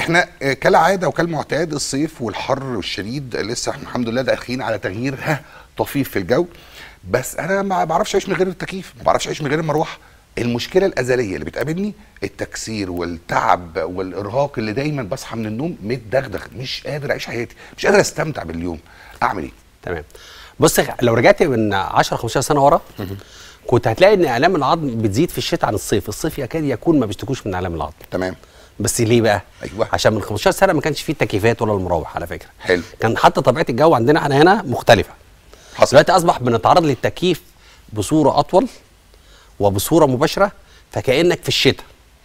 احنا آه، كالعاده وكالمعتاد الصيف والحر الشديد لسه احنا الحمد لله داخلين على تغيير ها طفيف في الجو بس انا ما بعرفش اعيش من غير التكييف ما بعرفش اعيش من غير المروحه المشكله الازليه اللي بتقابلني التكسير والتعب والارهاق اللي دايما بصحى من النوم متدغدغ مش قادر اعيش حياتي مش قادر استمتع باليوم اعمل ايه تمام بص يا- لو رجعت من 10 15 سنه ورا كنت هتلاقي ان الام العظم بتزيد في الشتاء عن الصيف الصيف يكاد يكون ما بيشتكوش من الام العظم تمام بس ليه بقى أيوة. عشان من 15 سنه ما كانش فيه التكييفات ولا المراوح على فكره حلو. كان حتى طبيعه الجو عندنا احنا هنا مختلفه حصل دلوقتي اصبح بنتعرض للتكييف بصوره اطول وبصوره مباشره فكانك في الشتاء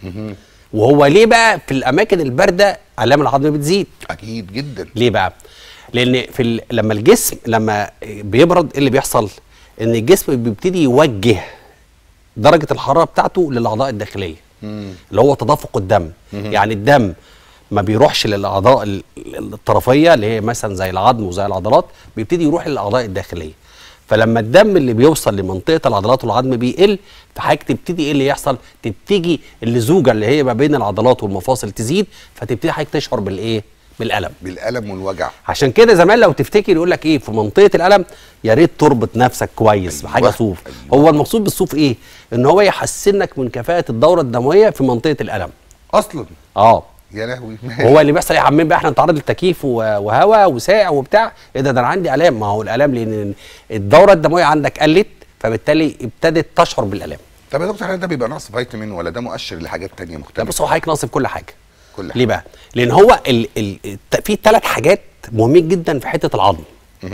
وهو ليه بقى في الاماكن البارده الام العظم بتزيد اكيد جدا ليه بقى لان في ال... لما الجسم لما بيبرد ايه اللي بيحصل ان الجسم بيبتدي يوجه درجه الحراره بتاعته للاعضاء الداخليه اللي هو تدفق الدم يعني الدم ما بيروحش للاعضاء ال- الطرفيه اللي هي مثلا زي العظم وزي العضلات بيبتدي يروح للاعضاء الداخليه فلما الدم اللي بيوصل لمنطقه العضلات والعظم بيقل فحضرتك تبتدي ايه اللي يحصل تبتدي اللزوجه اللي هي ما بين العضلات والمفاصل تزيد فتبتدي حضرتك تشعر بالايه بالالم بالالم والوجع عشان كده زمان لو تفتكر يقول لك ايه في منطقه الالم يا ريت تربط نفسك كويس أيوة، بحاجه صوف أيوة. هو المقصود بالصوف ايه ان هو يحسنك من كفاءه الدوره الدمويه في منطقه الالم اصلا اه يا لهوي هو اللي بيحصل ايه يا عمين بقى احنا نتعرض للتكييف و- وهواء وساقع وبتاع ايه ده ده انا عندي الام ما هو الالام لان الدوره الدمويه عندك قلت فبالتالي ابتدت تشعر بالالام طب يا دكتور هل ده بيبقى نقص فيتامين ولا ده مؤشر لحاجات تانية لا مختلفة؟ بص هو حضرتك ناقص في كل حاجه كل حاجة ليه بقى؟ لان هو ال ال الت- في ثلاث حاجات مهمين جدا في حته العظم.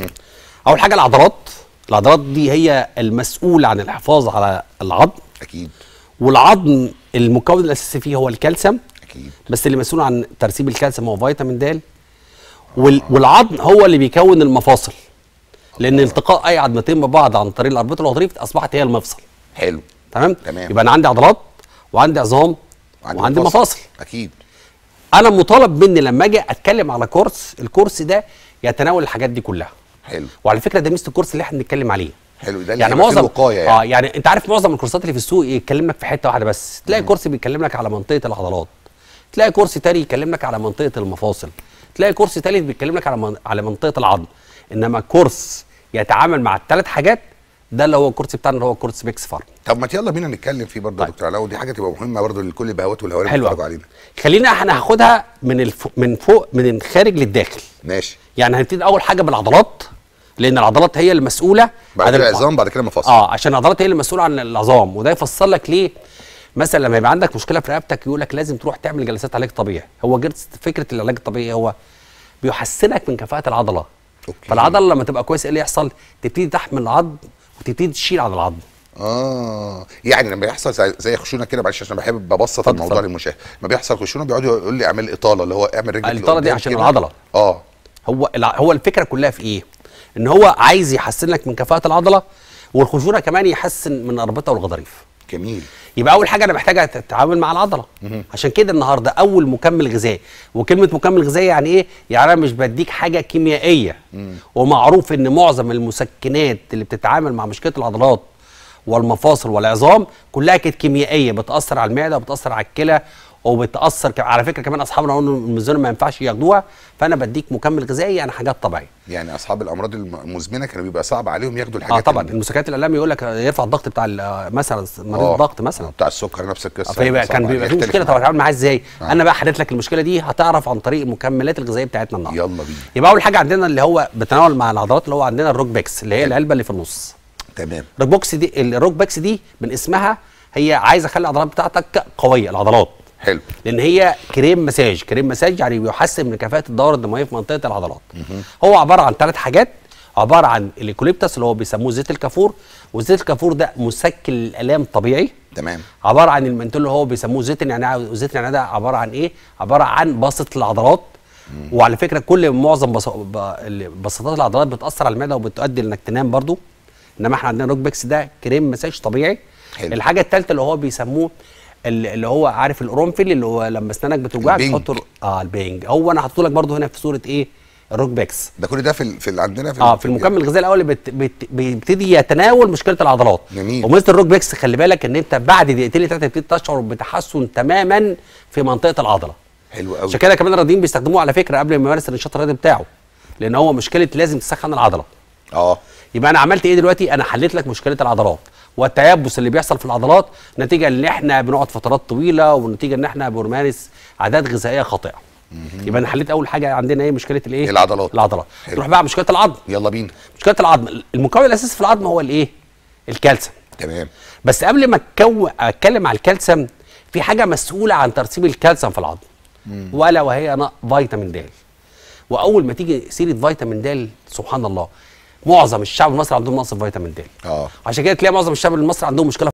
اول حاجه العضلات، العضلات دي هي المسؤوله عن الحفاظ على العظم اكيد والعظم المكون الاساسي فيه هو الكالسيوم اكيد بس اللي مسؤول عن ترسيب الكالسيوم هو فيتامين د وال والعظم هو اللي بيكون المفاصل لان التقاء اي عظمتين ببعض عن طريق الاربطه الوظيفي اصبحت هي المفصل حلو تمام تمام. يبقى انا عندي عضلات وعندي عظام وعندي مفاصل اكيد انا مطالب مني لما اجي اتكلم على كورس الكورس ده يتناول الحاجات دي كلها حلو وعلى فكره ده ميزه الكورس اللي احنا بنتكلم عليه حلو ده اللي يعني هيبقى فيه معظم وقايه يعني اه يعني انت عارف معظم الكورسات اللي في السوق يتكلم لك في حته واحده بس تلاقي كورس بيتكلم لك على منطقه العضلات تلاقي كورس تاني يتكلم لك على منطقه المفاصل تلاقي كورس تالت بيتكلم لك على من... على منطقه العظم انما كورس يتعامل مع الثلاث حاجات ده اللي هو الكورس بتاعنا اللي هو كورس بيكس فارم طب ما يلا بينا نتكلم فيه برضه يا طيب. دكتور علاء ودي حاجه تبقى مهمه برضه لكل البهوات والهواري اللي حلو بيتفرجوا أوي. علينا خلينا احنا هاخدها من الف... من فوق من الخارج للداخل ماشي يعني هنبتدي اول حاجه بالعضلات لان العضلات هي المسؤوله بعد عن كده الع- عظام بعد كده مفاصل اه عشان العضلات هي اللي مسؤوله عن العظام وده يفسر لك ليه مثلا لما يبقى عندك مشكله في رقبتك يقول لك لازم تروح تعمل جلسات علاج طبيعي هو جلسه فكره العلاج الطبيعي هو بيحسنك من كفاءه العضله أوكي. فالعضله لما تبقى كويسه ايه اللي يحصل تبتدي تحمل العظم وتبتدي تشيل عن العظم اه يعني لما يحصل زي, زي خشونه كده معلش عشان بحب ببسط اتفضل، الموضوع اتفضل. للمشاهد ما بيحصل خشونه بيقعدوا يقول لي اعمل اطاله اللي هو اعمل رجلك الإطالة دي لقدام عشان كده. العضلة. اه هو الع- هو الفكره كلها في ايه ان هو عايز يحسن لك من كفاءه العضله والخشونه كمان يحسن من الاربطه والغضاريف جميل يبقى اول حاجه انا محتاجه تتعامل مع العضله عشان كده النهارده اول مكمل غذائي وكلمه مكمل غذائي يعني ايه يعني انا مش بديك حاجه كيميائيه ومعروف ان معظم المسكنات اللي بتتعامل مع مشكله العضلات والمفاصل والعظام كلها كانت كيميائيه بتاثر على المعده وبتاثر على الكلى وبتاثر ك- على فكره كمان اصحابنا قالوا إن الميزان ما ينفعش ياخدوها فانا بديك مكمل غذائي يعني حاجات طبيعيه يعني اصحاب الامراض الم- المزمنه كانوا بيبقى صعب عليهم ياخدوا اه الحاجات طبعا اللي- المسكنات الاعلام يقول لك يرفع الضغط بتاع ال- مثلا مريض آه. الضغط مثلا بتاع السكر نفس القصه فيبقى صعب كان عليه. بيبقى في يختلف مشكله طب معاك. هتعامل معاها ازاي؟ آه. انا بقى حليت لك المشكله دي هتعرف عن طريق المكملات الغذائيه بتاعتنا النهارده يلا بينا يبقى اول حاجه عندنا اللي هو بتناول مع العضلات اللي هو عندنا الروك بيكس اللي هي العلبه اللي في النص تمام الروك بوكس دي الروك بيكس دي من اسمها هي عايزه اخلي العضلات بتاعتك قويه العضلات حلو لان هي كريم مساج كريم مساج يعني بيحسن من كفاءه الدوره الدمويه في منطقه العضلات هو عباره عن ثلاث حاجات عباره عن اليوكاليبتس اللي هو بيسموه زيت الكافور وزيت الكافور ده مسكن للالام طبيعي تمام عباره عن المنتول اللي هو بيسموه زيت النعناع وزيت النعناع ده عباره عن ايه عباره عن بسط العضلات وعلى فكره كل معظم بس- ب- ال- بساطات العضلات بتاثر على المعده وبتؤدي انك تنام برضو انما احنا عندنا روك بيكس ده كريم مساج طبيعي حلو. الحاجه الثالثه اللي هو بيسموه ال- اللي هو عارف القرنفل اللي هو لما اسنانك بتوجعك البنج. بتحط ر- اه البنج هو انا حاطه لك برضو هنا في صوره ايه الروك بيكس ده كل ده في ال... في ال... عندنا في اه في المكمل الغذائي الاول اللي بت... بت... بيبتدي يتناول مشكله العضلات جميل. وميزه الروك بيكس خلي بالك ان انت بعد دقيقتين ثلاثه تبتدي تشعر بتحسن تماما في منطقه العضله حلو قوي عشان كده كمان الرياضيين بيستخدموه على فكره قبل ما يمارس النشاط الرياضي بتاعه لان هو مشكله لازم تسخن العضله اه يبقى انا عملت ايه دلوقتي انا حليت لك مشكله العضلات والتيبس اللي بيحصل في العضلات نتيجه ان احنا بنقعد فترات طويله ونتيجه ان احنا بنمارس عادات غذائيه خاطئه يبقى انا حليت اول حاجه عندنا ايه مشكله الايه العضلات. العضلات حلو. نروح بقى على مشكله العظم يلا بينا مشكله العظم المكون الاساسي في العظم هو الايه الكالسيوم تمام بس قبل ما أتكو... اتكلم على الكالسيوم في حاجه مسؤوله عن ترسيب الكالسيوم في العظم ولا وهي نا- فيتامين د واول ما تيجي سيره فيتامين د سبحان الله معظم الشعب المصري عندهم نقص في فيتامين د اه عشان كده تلاقي معظم الشعب المصري عندهم مشكله